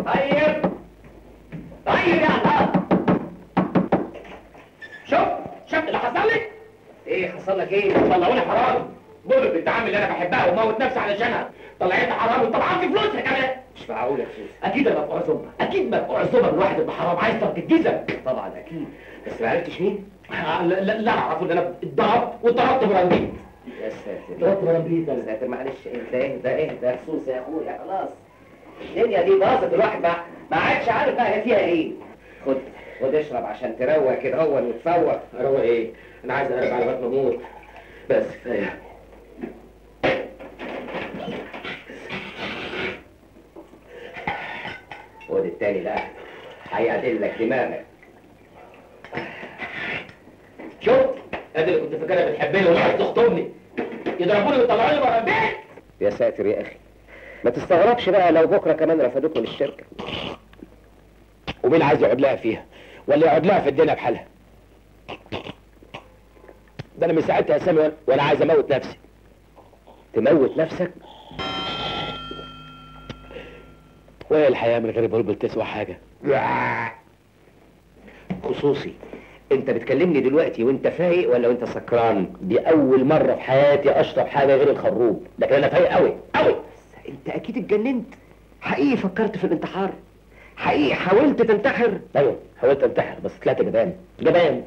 طيب طيب يا الله شوف شفت اللي حصل لي ايه حصل لك ايه؟ طلعوني حرامي ضرب بنت عمي اللي انا بحبها وموت نفسي علشانها طلعتني حرامي وطلعت لي فلوسها كمان مش معقول يا سوسي اكيد انا مدفوع زومه اكيد مدفوع زومه من واحد ابن حرام عايز ترك الجيزه طبعا اكيد بس ما عرفتش مين؟ آه، لا لا لا اعرف ان انا اتضربت واتضربت برنجيت يا ساتر اتضربت برنجيت يا انا ساتر معلش اهدى اهدى اهدى يا سوسي يا اخويا خلاص الدنيا دي باظت الواحد ما ما عادش عارف بقى هي فيها ايه خد خد اشرب عشان تروق كده هو وتفوق اروق ايه انا عايز ارجع على بطن اموت بس كفايه خد التاني بقى هيعدل لك دماغك شوف ادي اللي كنت فاكرها بتحبني وعايز تخطبني يضربوني ويطلعوني بره البيت يا ساتر يا اخي ما تستغربش بقى لو بكره كمان رفضوك من الشركه ومين عايز يقعد لها فيها ولا يقعد لها في الدنيا بحالها ده انا من ساعتها يا سامي وأنا- وانا عايز اموت نفسي تموت نفسك وهي الحياه من غير بلبل تسوى حاجه خصوصي انت بتكلمني دلوقتي وانت فايق ولا وانت سكران دي اول مره في حياتي اشرب حاجه غير الخروب لكن انا فايق قوي قوي انت اكيد اتجننت حقيقي فكرت في الانتحار حقيقي حاولت تنتحر ايوه حاولت انتحر بس طلعت جبان جبان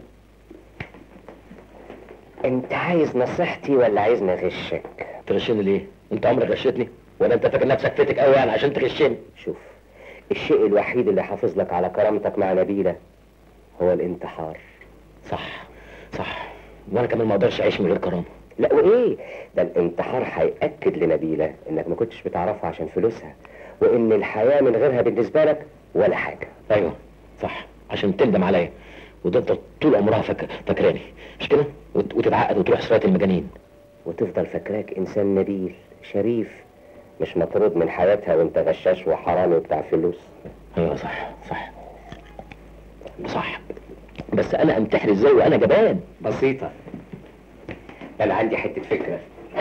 انت عايز نصيحتي ولا عايزني اغشك تغشني ليه انت عمرك غشتني ولا انت فاكر نفسك فتك قوي يعني عشان تغشني شوف الشيء الوحيد اللي حافظ لك على كرامتك مع نبيلة هو الانتحار صح صح وانا كمان ما اقدرش اعيش من غير كرامه لا وايه ده الانتحار هيأكد لنبيلة انك ما كنتش بتعرفها عشان فلوسها وان الحياة من غيرها بالنسبة لك ولا حاجة ايوه صح عشان تندم عليا وتفضل طول عمرها فاك... فاكراني مش كده وت... وتتعقد وتروح سرايه المجانين وتفضل فاكراك انسان نبيل شريف مش مطرود من حياتها وانت غشاش وحرامي وبتاع فلوس ايوه صح صح صح بس انا انتحر ازاي وانا جبان بسيطة انا عندي حتة فكرة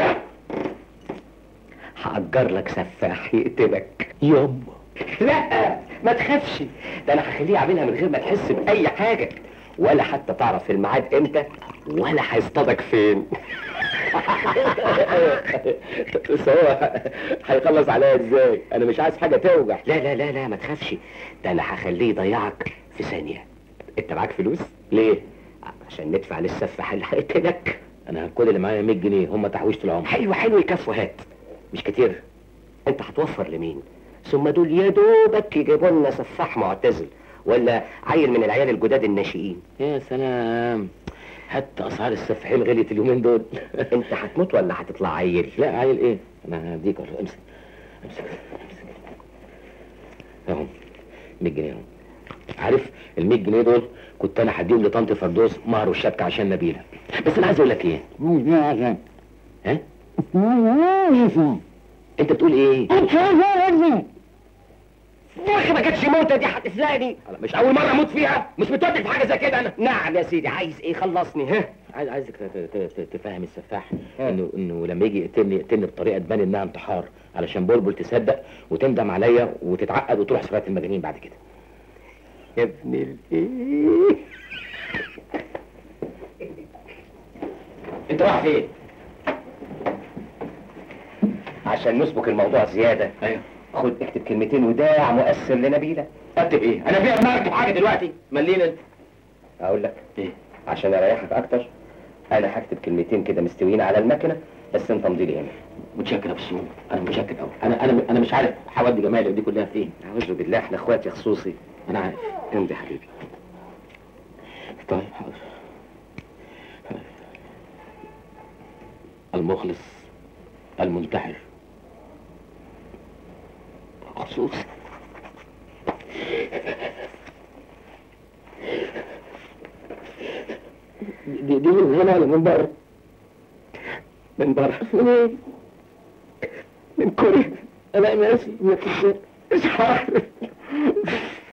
هأجر لك سفاح يقتلك يما لا ما تخافش ده انا هخليه يعملها من غير ما تحس باي حاجه ولا حتى تعرف الميعاد امتى ولا هيصطادك فين بس هو هيخلص عليا ازاي انا مش عايز حاجه توجع لا لا لا لا ما تخافش ده انا هخليه يضيعك في ثانيه انت معاك فلوس ليه عشان ندفع للسفاح اللي هيقتلك انا كل اللي معايا 100 جنيه هم تحويشه العمر حلو حلو يكفوا هات مش كتير انت هتوفر لمين ثم دول يا دوبك يجيبوا لنا سفاح معتزل ولا عيل من العيال الجداد الناشئين يا سلام حتى اسعار السفاحين غليت اليومين دول انت هتموت ولا هتطلع عيل لا عيل ايه انا هديك أهو، امسك امسك امسك اهو 100 جنيه اهو عارف ال 100 جنيه دول كنت انا هديهم لطنط فردوس مهر والشبكه عشان نبيله بس انا عايز اقول لك ايه ها انت بتقول ايه يا اخي ما كانتش موتة دي هتفلقني مش اول مره اموت فيها مش متودي في حاجه زي كده انا نعم يا سيدي عايز ايه خلصني ها عايز عايزك ت- ت- ت- تفهم السفاح ها. انه انه لما يجي يقتلني يقتلني بطريقه تبان انها انتحار علشان بلبل تصدق وتندم عليا وتتعقد وتروح سرايه المجانين بعد كده يا ابن الايه انت رايح فين؟ عشان نسبك الموضوع زيادة ايوه خد اكتب كلمتين وداع مؤثر لنبيلة اكتب ايه؟ انا فيها دماغ اكتب حاجه دلوقتي ملينا انت اقول لك ايه؟ عشان اريحك اكتر انا هكتب كلمتين كده مستويين على المكنة بس انت امضي لي هنا متشكر يا ابو السمو انا متشكر قوي انا انا انا مش عارف حوادي جمالك دي كلها فين اعوذ بالله احنا اخواتي خصوصي انا عارف امضي حبيبي طيب حاضر المخلص المنتحر خصوص دي, دي من هنا ولا من بره؟ من بره منين؟ من كوريا انا ماشي مش عارف